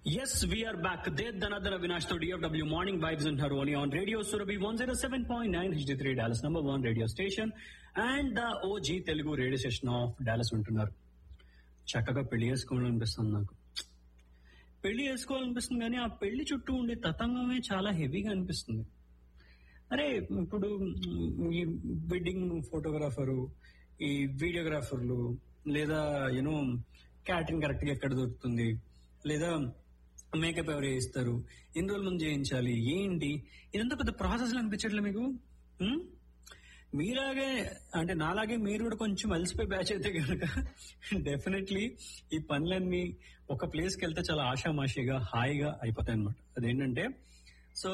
Yes, we are back. There, Dhanadhana Vinash to DFW Morning Vibes in Haroni on Radio Surabhi 107.9 HD3 Dallas number one radio station and the OG Telugu radio station of Dallas ఉంటున్నారు చక్కగా పెళ్లి చేసుకోవాలనిపిస్తుంది నాకు పెళ్లి చేసుకోవాలనిపిస్తుంది కానీ ఆ పెళ్లి చుట్టూ ఉండే తతంగమే చాలా హెవీగా అనిపిస్తుంది అరే ఇప్పుడు ఈ వెడ్డింగ్ ఫోటోగ్రాఫరు ఈ వీడియోగ్రాఫర్లు లేదా యూనో క్యాటరింగ్ కరెక్ట్ గా ఎక్కడ దొరుకుతుంది లేదా మేకప్ ఎవరు వేస్తారు ఎన్ని రోజుల ముందు చేయించాలి ఏంటి ఇదంతా పెద్ద ప్రాసెస్ అనిపించట్లే మీకు ఉం? మీలాగే అంటే నాలాగే మీరు కూడా కొంచెం అలసిపోయి బ్యాచ్ అయితే కనుక డెఫినెట్లీ ఈ పనులన్నీ ఒక ప్లేస్కి వెళ్తే చాలా ఆషామాషిగా హాయిగా అయిపోతాయి అనమాట అదేంటంటే సో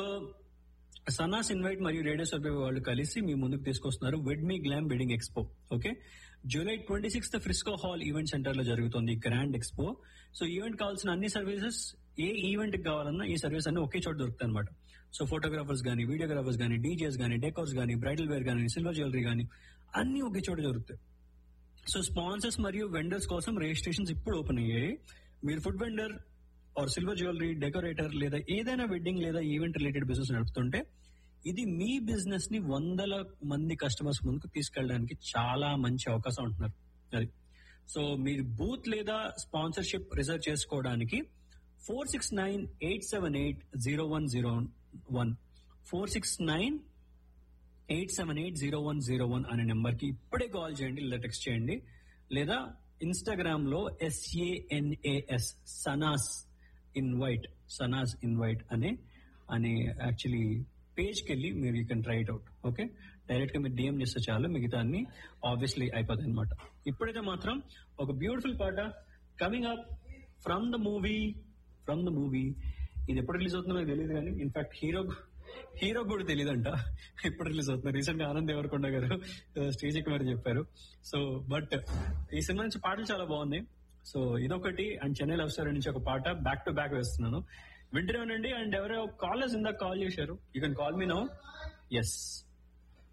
సనాస్ ఇన్వైట్ మరియు రేడియో సర్వే వాళ్ళు కలిసి మీ ముందుకు తీసుకొస్తున్నారు wed me glam wedding expo okay July twenty sixth Frisco hall event centre లో జరుగుతుంది గ్రాండ్ ఎక్స్పో సో ఈవెంట్ కావాల్సిన అన్ని సర్వీసెస్ ఏ ఈవెంట్ కి కావాలన్నా ఈ సర్వీస్ అన్ని ఒకే చోట దొరుకుతాయి అనమాట సో ఫోటోగ్రాఫర్స్ కానీ వీడియోగ్రాఫర్స్ కానీ డీజేస్ కానీ డెకోర్స్ కానీ బ్రైడల్ వేర్ కానీ సిల్వర్ జ్యువెలరీ కానీ అన్ని ఒకే చోట దొరుకుతాయి సో స్పాన్సర్స్ మరియు వెండర్స్ కోసం రిజిస్ట్రేషన్స్ ఇప్పుడు ఓపెన్ అయ్యాయి మీరు food vendor or silver jewellery decorator లేదా ఏదైనా వెడ్డింగ్ లేదా ఈవెంట్ రిలేటెడ్ బిజినెస్ నడుపుతుంటే ఇది మీ బిజినెస్ ని వందల మంది కస్టమర్స్ ముందుకు తీసుకెళ్ళడానికి చాలా మంచి అవకాశం ఉంటున్నారు అది సో మీరు బూత్ లేదా స్పాన్సర్షిప్ రిజర్వ్ చేసుకోవడానికి four six nine eight seven eight zero one zero one four six nine eight seven eight zero one zero one అనే నెంబర్ కి ఇప్పుడే కాల్ చేయండి లేదా టెక్స్ట్ చేయండి లేదా ఇన్స్టాగ్రామ్ లో S A N A S Sanas invite Sanas invite అనే అనే యాక్చువల్లీ పేజ్కి వెళ్ళి మీరు you can try it out okay direct గా మీరు డిఎం చేస్తే చాలు మిగతా అన్ని ఆబ్వియస్లీ అయిపోతాయి అనమాట ఇప్పుడైతే మాత్రం ఒక బ్యూటిఫుల్ పాట coming up from the movie from the movie ఇది ఎప్పుడు రిలీజ్ అవుతుందో నాకు తెలియదు కానీ ఇన్ఫాక్ట్ హీరో హీరో కూడా తెలియదంట ఎప్పుడు రిలీజ్ అవుతుంది రీసెంట్ గా ఆనంద్ దేవరకొండ గారు స్టేజ్ ఎక్కి మరి చెప్పారు సో బట్ ఈ సినిమా నుంచి పాటలు చాలా బాగున్నాయి సో ఇదొకటి అండ్ చెన్నై లవ్ స్టోరీ నుంచి ఒక పాట బ్యాక్ టు బ్యాక్ వేస్తున్నాను వింటూనే ఉండండి అండ్ ఎవరో కాలర్స్ ఇందాక కాల్ చేశారు you can call me now yes